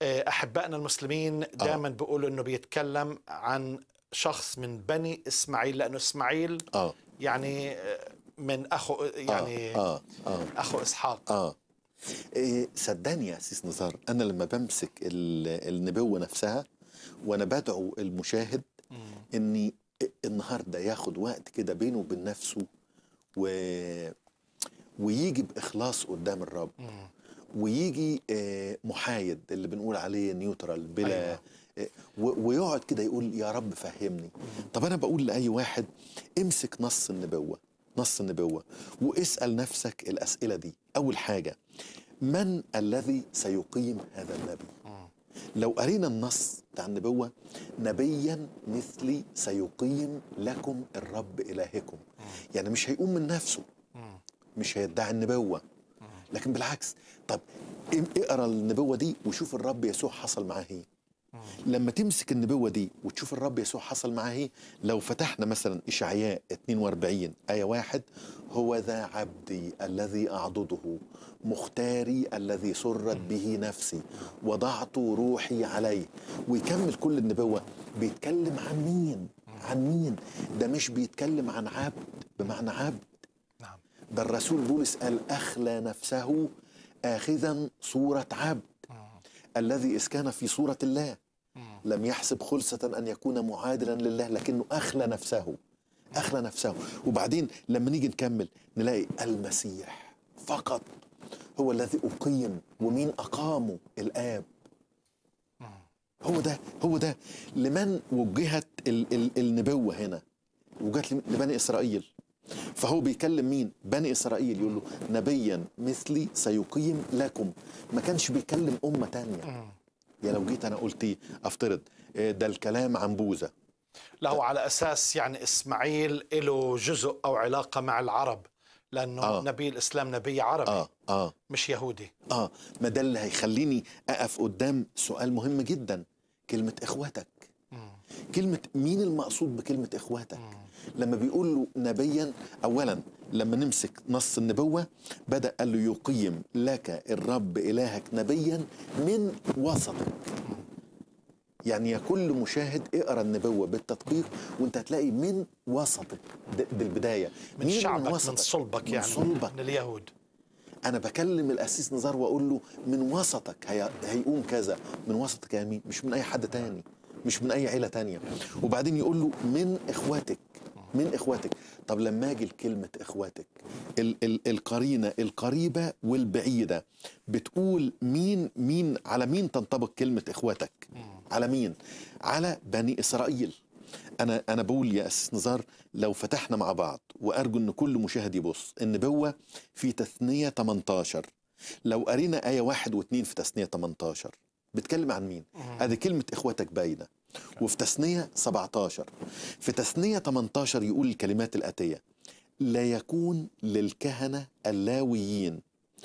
آه، احبائنا المسلمين دائما بيقولوا انه بيتكلم عن شخص من بني اسماعيل لانه اسماعيل اه يعني آه، من اخو يعني اه اه اخو اسحاق اه إيه صدقني يا اسيس نزار انا لما بمسك ال- النبوه نفسها وانا بدعو المشاهد اني النهارده ياخد وقت كده بينه وبين نفسه و... ويجي باخلاص قدام الرب ويجي آه، محايد اللي بنقول عليه نيوترال بلا أيوة. أيوة. ويقعد كده يقول يا رب فهمني طب انا بقول لاي واحد امسك نص النبوه نص النبوه واسال نفسك الاسئله دي اول حاجه من الذي سيقيم هذا النبي لو قرينا النص بتاع النبوه نبيا مثلي سيقيم لكم الرب الهكم يعني مش هيقوم من نفسه مش هيدعي النبوه لكن بالعكس طب ام- اقرا النبوه دي وشوف الرب يسوع حصل معاه ايه لما تمسك النبوه دي وتشوف الرب يسوع حصل معاه ايه لو فتحنا مثلا اشعياء 42 ايه واحد هو ذا عبدي الذي اعضده مختاري الذي سرت به نفسي وضعت روحي عليه ويكمل كل النبوه بيتكلم عن مين عن مين ده مش بيتكلم عن عبد بمعنى عبد نعم ده الرسول بولس قال أخلى نفسه آخذا صورة عبد الذي إذ كان في صورة الله لم يحسب خلصة أن يكون معادلا لله لكنه أخلى نفسه أخلى نفسه وبعدين لما نيجي نكمل نلاقي المسيح فقط هو الذي أقيم ومين أقامه الآب هو ده هو ده لمن وجهت ال ال النبوة هنا وجهت لم- لبني إسرائيل فهو بيكلم مين بني إسرائيل يقول له نبيا مثلي سيقيم لكم ما كانش بيكلم أمة تانية يا لو جيت أنا قلت إيه؟ أفترض إيه ده الكلام عن بوذا له على اساس يعني اسماعيل له جزء او علاقه مع العرب لانه آه. نبي الاسلام نبي عربي آه آه مش يهودي آه ما ده اللي هيخليني أقف قدام سؤال مهم جدا كلمة إخوتك كلمة مين المقصود بكلمة إخواتك لما بيقول له نبيا أولا لما نمسك نص النبوة بدأ قال له يقيم لك الرب إلهك نبيا من وسطك يعني يا كل مشاهد اقرا النبوة بالتطبيق وانت هتلاقي من وسطك ده دي البداية من مين اللي شعبك من وسطك؟ صلبك من يعني صلبك من اليهود انا بكلم الاسيس نزار واقول له من وسطك هي... هيقوم كذا من وسطك يا مين مش من اي حد تاني مش من اي عيله تانية وبعدين يقول له من اخواتك من اخواتك طب لما اجي لكلمه اخواتك ال... ال... القرينه القريبه والبعيده بتقول مين مين على مين تنطبق كلمه اخواتك على مين على بني اسرائيل انا انا بقول يا اسيس نزار لو فتحنا مع بعض وارجو ان كل مشاهد يبص النبوه في تثنيه 18 لو قرينا ايه واحد واثنين في تثنيه 18 بتكلم عن مين؟ ادي كلمه اخوتك باينه وفي تثنيه 17 في تثنيه 18 يقول الكلمات الاتيه لا يكون للكهنه اللاويين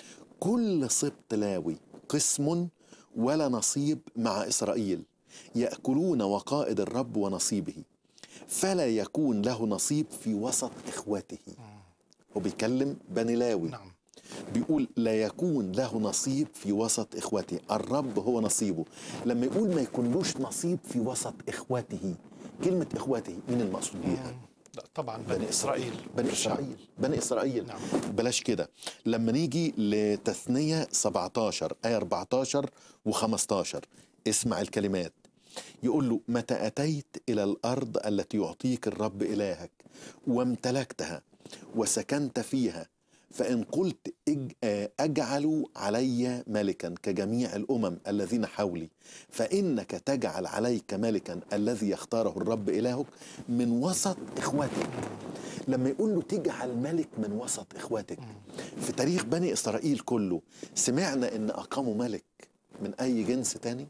كل سبط لاوي قسم ولا نصيب مع اسرائيل ياكلون وقائد الرب ونصيبه فلا يكون له نصيب في وسط اخوته هو بيكلم بني لاوي نعم بيقول لا يكون له نصيب في وسط اخوته الرب هو نصيبه لما يقول ما يكونلوش نصيب في وسط اخوته كلمه اخوته مين المقصود بيها لا طبعا بني اسرائيل بني اسرائيل بني اسرائيل نعم. بلاش كده لما نيجي لتثنيه 17 ايه 14 و15 اسمع الكلمات يقول له متى اتيت الى الارض التي يعطيك الرب الهك وامتلكتها وسكنت فيها فان قلت اج- آه، اجعل علي ملكا كجميع الامم الذين حولي فانك تجعل عليك ملكا الذي يختاره الرب الهك من وسط اخوتك لما يقول له تجعل ملك من وسط اخواتك في تاريخ بني اسرائيل كله سمعنا ان اقاموا ملك من اي جنس تاني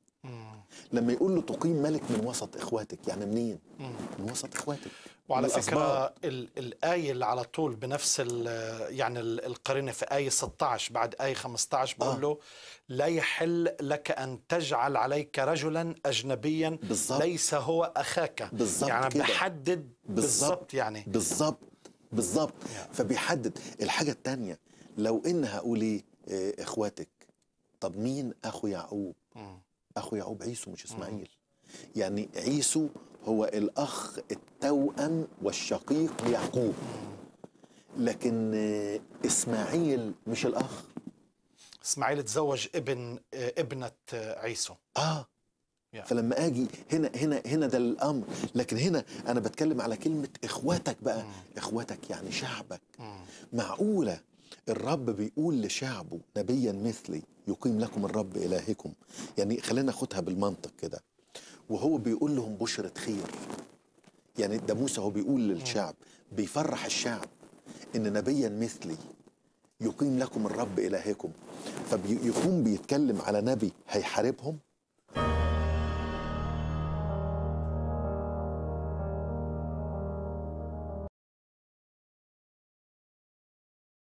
لما يقول له تقيم ملك من وسط اخواتك يعني منين من وسط اخواتك وعلى من فكرة الأسباط. ال- الآية اللي على طول بنفس ال- يعني ال- القرينة في آية 16 بعد آية 15 بقول آه. له لا يحل لك أن تجعل عليك رجلا أجنبيا بالظبط. ليس هو أخاك بالظبط يعني كده. بحدد بالظبط يعني بالظبط بالظبط فبيحدد الحاجة التانية لو إن هقول إيه إيه، إخواتك طب مين أخو يعقوب اخو يعقوب عيسو مش اسماعيل يعني عيسو هو الاخ التوأم والشقيق ليعقوب لكن آه، اسماعيل مش الاخ اسماعيل تزوج ابن آه، ابنة آه، عيسو اه يا. فلما اجي هنا هنا هنا ده الامر لكن هنا انا بتكلم على كلمه اخواتك بقى اخواتك يعني شعبك معقوله الرب بيقول لشعبه نبيا مثلي يقيم لكم الرب الهكم يعني خلينا ناخدها بالمنطق كده وهو بيقول لهم بشرة خير يعني ده موسى هو بيقول للشعب بيفرح الشعب ان نبيا مثلي يقيم لكم الرب الهكم فبيكون بيتكلم على نبي هيحاربهم